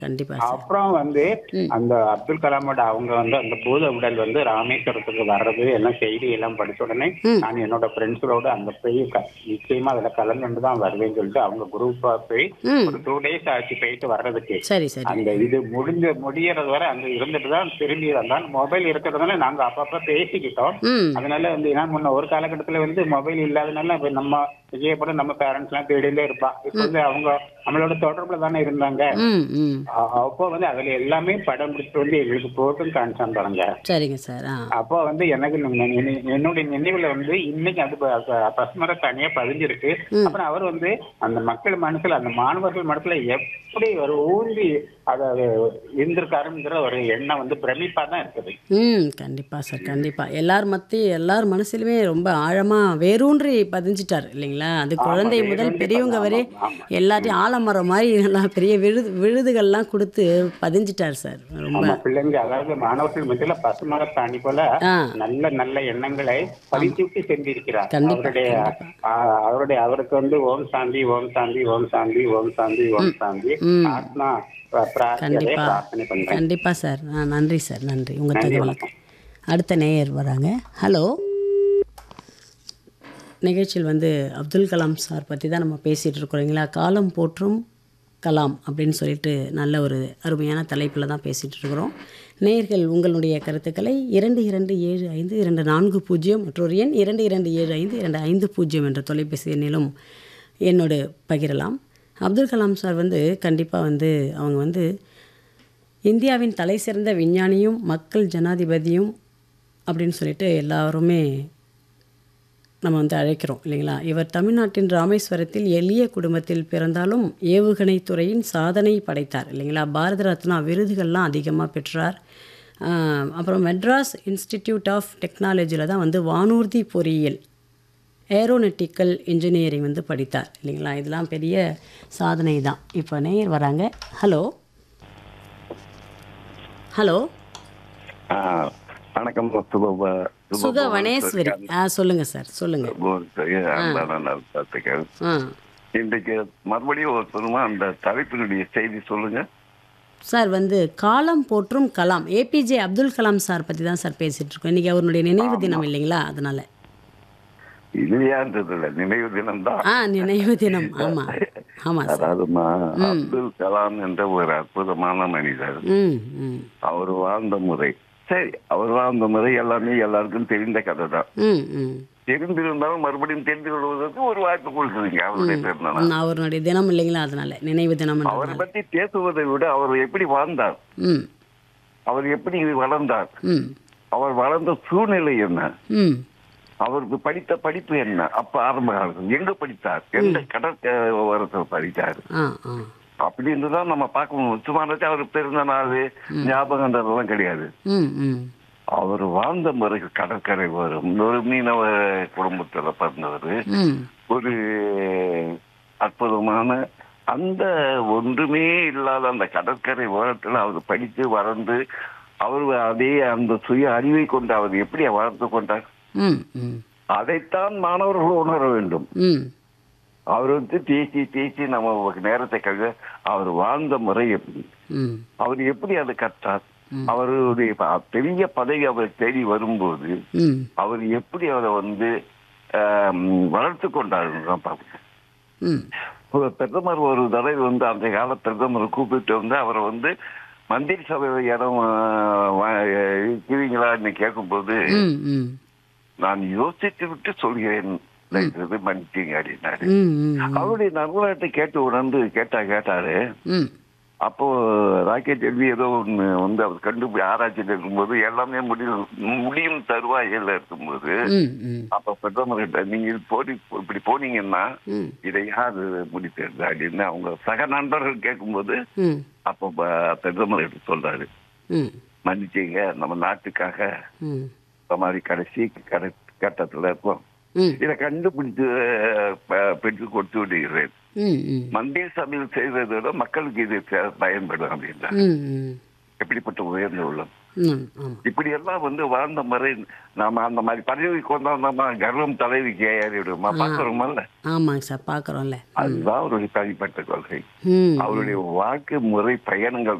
கண்டிப்பா சார் அப்புறம் வந்து அந்த அப்துல் கலாமோட அவங்க வந்து அந்த பூத உடல் வந்து ராமேஸ்வரத்துக்கு வர்றது எல்லாம் செய்தி எல்லாம் படிச்ச உடனே நான் என்னோட ஃப்ரெண்ட்ஸோட அந்த போய் க- நிச்சயமா அதுல கலந்துட்டு தான் வருவேன்னு சொல்லிட்டு அவங்க குரூப்பா போய் ம். ஒரு டூ டேஸ் ஆச்சு போயிட்டு வர்றதுக்கு சரி சரி அந்த இது முடிஞ்ச முடியறது வரை அங்க இருந்துட்டு தான் திரும்பி வந்தான் மொபைல் இருக்கிறதுனால நாங்க அப்பப்ப பேசிக்கிட்டோம் ம் அதனால வந்து ஏன்னா முன்ன ஒரு காலகட்டத்துல வந்து மொபைல் இல்லாதனால இப்ப நம்ம விஜயப்பட நம்ம பேரண்ட்ஸ் எல்லாம் தேடிட்டே இருப்பா இப்ப வந்து அவங்க நம்மளோட தொடர்புல தானே இருந்தாங்க ம் ம் அ- அப்போ வந்து அதுல எல்லாமே படம் பிடிச்சிட்டு வந்து எங்களுக்கு போட்டும் காமிச்சான் பாருங்க சரிங்க சார் ஆ அப்போ வந்து எனக்கு நி- நி- என்னுடைய நினைவுல வந்து இன்னைக்கு அது ப- ப- பசுமர தனியா பதிஞ்சிருக்கு அப்புறம் அவர் வந்து அந்த மக்கள் மனசுல அந்த மாணவர்கள் மனசுல எப்படி ஒரு ஊந்தி அதை இருந்திருக்காருங்கிற ஒரு எண்ணம் வந்து பிரமிப்பா தான் இருக்குது ம் கண்டிப்பா சார் கண்டிப்பா எல்லார் மத்தி எல்லார் மனசுலுமே ரொம்ப ஆழமா வேரூன்றி பதிஞ்சிட்டார் இல்லைங்களா அது குழந்தை முதல் வேரூன்றி பெரியவங்க ஆமா, வரை ஆமா. எல்லாத்தையும் ஆலமரம் மாதிரி நல்லா பெரிய விருது விருதுகள்லாம் கொடுத்து பதிஞ்சிட்டார் சார் ரொம்ப நம்ம பிள்ளைங்க அதாவது மாணவர்கள் மத்தியில பசுமர தாண்டி போல ஆ நல்ல நல்ல எண்ணங்களை பதிச்சு விட்டு செஞ்சிருக்கிறார் கண்டிப்பா, அவருடைய ஆ, அவருடைய அவருக்கு வந்து ஓம் சாந்தி ஓம் சாந்தி ஓம் சாந்தி ஓம் சாந்தி ஓம் சாந்தி ம். ஆத்மா பிர- பிரார்த்தனை கண்டிப்பா பிரார்த்தனை பண்றேன் கண்டிப்பா சார் ஆ நன்றி சார் நன்றி உங்க நன்றி, தகவலுக்கு அடுத்த நேயர் வராங்க ஹலோ நிகழ்ச்சியில் வந்து அப்துல் கலாம் சார் பற்றி தான் நம்ம பேசிகிட்டு இருக்கிறோங்களா காலம் போற்றும் கலாம் அப்படின்னு சொல்லிட்டு நல்ல ஒரு அருமையான தலைப்பில் தான் பேசிகிட்டு இருக்கிறோம் நேயர்கள் உங்களுடைய கருத்துக்களை இரண்டு இரண்டு ஏழு ஐந்து இரண்டு நான்கு பூஜ்ஜியம் மற்றொரு எண் இரண்டு இரண்டு ஏழு ஐந்து இரண்டு ஐந்து பூஜ்ஜியம் என்ற தொலைபேசி எண்ணிலும் என்னோடு பகிரலாம் அப்துல் கலாம் சார் வந்து கண்டிப்பாக வந்து அவங்க வந்து இந்தியாவின் தலை சிறந்த விஞ்ஞானியும் மக்கள் ஜனாதிபதியும் அப்படின்னு சொல்லிட்டு எல்லாருமே நம்ம வந்து அழைக்கிறோம் இல்லைங்களா இவர் தமிழ்நாட்டின் ராமேஸ்வரத்தில் எளிய குடும்பத்தில் பிறந்தாலும் ஏவுகணை துறையின் சாதனை படைத்தார் இல்லைங்களா பாரத ரத்னா விருதுகள்லாம் அதிகமாக பெற்றார் ஆஹ் அப்புறம் மெட்ராஸ் இன்ஸ்டிடியூட் ஆஃப் டெக்னாலஜியில் தான் வந்து வானூர்தி பொறியியல் ஏரோனெட்டிக்கல் இன்ஜினியரிங் வந்து படித்தார் இல்லைங்களா இதெல்லாம் பெரிய சாதனை தான் இப்போ நேயர் வராங்க ஹலோ ஹலோ ஆ, வணக்கம் சுப சுகவனேஸ்வரி ஆ சொல்லுங்கள் சார் சொல்லுங்கள் வாழ்த்துக்கள் ஆ இன்றைக்கு மறுபடியும் ஒரு சொல்லுமா அந்த தலைப்பினுடைய செய்தி சொல்லுங்க சார் வந்து காலம் போற்றும் கலாம் ஏபிஜே அப்துல் கலாம் சார் பற்றி தான் சார் பேசிகிட்டு இருக்கோம் இன்றைக்கி அவருடைய நினைவு தினம் இல்லைங்களா அதனால் இல்லையான்றது இல்லை நினைவு தினம் தான் ஆ நினைவு தினம் ஆமாம் ஆமாம் சார் அதாவதுமா அப்துல் கலாம் என்ற ஒரு அற்புதமான மனிதர் ம் ம் அவர் வாழ்ந்த முறை சரி அவர் வாழ்ந்த முறை எல்லாமே எல்லாருக்கும் தெரிந்த கதை தான் ம் ம் தெரிந்திருந்தாலும் மறுபடியும் தெரிந்து கொள்வதற்கு ஒரு வாய்ப்பு கொடுக்குறீங்க அவருடைய பிறந்தநாள் ம், அவருடைய தினம் இல்லைங்களா அதனால நினைவு தினம் அவரை பற்றி பேசுவதை விட அவர் எப்படி வாழ்ந்தார் ம் அவர் எப்படி வளர்ந்தார் ம் அவர் வளர்ந்த சூழ்நிலை என்ன ம் அவருக்கு படித்த படிப்பு என்ன அப்ப ஆரம்ப காலத்தில் எங்க படித்தார் எந்த கடற்கரத்தில் படித்தார் ஆ ஆ அப்படின்னு தான் நம்ம பார்க்கணும் சுமாரத்தை அவர் பிறந்த நாள் ஞாபகம்ன்றதெல்லாம் கிடையாது ம் ம் அவர் வாழ்ந்த முறை கடற்கரை வரும் ஒரு மீனவ குடும்பத்துல பிறந்தவர் ம் ஒரு அற்புதமான அந்த ஒன்றுமே இல்லாத அந்த கடற்கரை ஓரத்தில் அவர் படித்து வளர்ந்து அவர் அதே அந்த சுய அறிவை கொண்டு அவர் எப்படி வளர்த்து கொண்டார் ம் ம் அதைத்தான் மாணவர்கள் உணர வேண்டும் ம் அவர் வந்து பேசி பேசி நம்ம நேரத்தை கழிவு அவர் வாழ்ந்த முறை எப்படி ம் அவர் எப்படி அதை கற்றார் அவருடைய ப- பெரிய பதவி அவர் தேடி வரும்போது ம் அவர் எப்படி அவரை வந்து ஆம், வளர்த்து கொண்டாருன்னு தான் பார்க்கணும் ம் ஒரு பிரதமர் ஒரு தடவை வந்து அந்த கால பிரதமர் கூப்பிட்டு வந்து அவரை வந்து மந்திரி சபை இடம் ஆ, வா- இருக்கிறீங்களான்னு கேட்கும்போது ம் ம் நான் யோசித்து விட்டு சொல்கிறேன் தயவுசெய்து மன்னிச்சீங்க அப்படின்னாரு ம் ம் அவருடைய நல்வழத்தை கேட்டு உணர்ந்து கேட்டா கேட்டாரு ம் அப்போ ராக்கெட் எல்வி ஏதோ ஒண்ணு வந்து அவர் கண்டுபிடி ஆராய்ச்சியில் இருக்கும்போது எல்லாமே முடியும் முடியும் தருவாயில் இருக்கும்போது ம் ம் அப்ப பிரதமர் கிட்ட நீங்க இது போடி இப்படி போனீங்கன்னா ம் இதை யார் முடித்தது அப்படின்னு அவங்க சக நண்பர்கள் கேட்கும்போது ம் அப்போ ப- பிரதமர் எடுத்து சொல்றாரு ம் மன்னிச்சீங்க நம்ம நாட்டுக்காக ம் இந்த மாதிரி கடைசி கடை கட்டத்துல இருக்கோம் ம் இதை கண்டுபிடிச்சு ப- பெற்று கொடுத்து விடுகிறேன் ம் ம் மந்திரி சபையில் செய்வதை விட மக்களுக்கு இது தே- பயன்படும் அப்படின்றார் ம் ம் எப்படிப்பட்ட உயர்ந்த உள்ளம் ம் ஆமாம் இப்படி எல்லாம் வந்து வாழ்ந்த முறை நாம அந்த மாதிரி பதவிக்கு வந்தோம்னா கர்வம் தலைவிக்கு ஏறிடுமா பாக்குறோமல்ல ஆமாங்க சார் பார்க்குறோம்ல அதுதான் அவருடைய தனிப்பட்ட கொள்கை ம் அவருடைய வாழ்க்கை முறை பயணங்கள்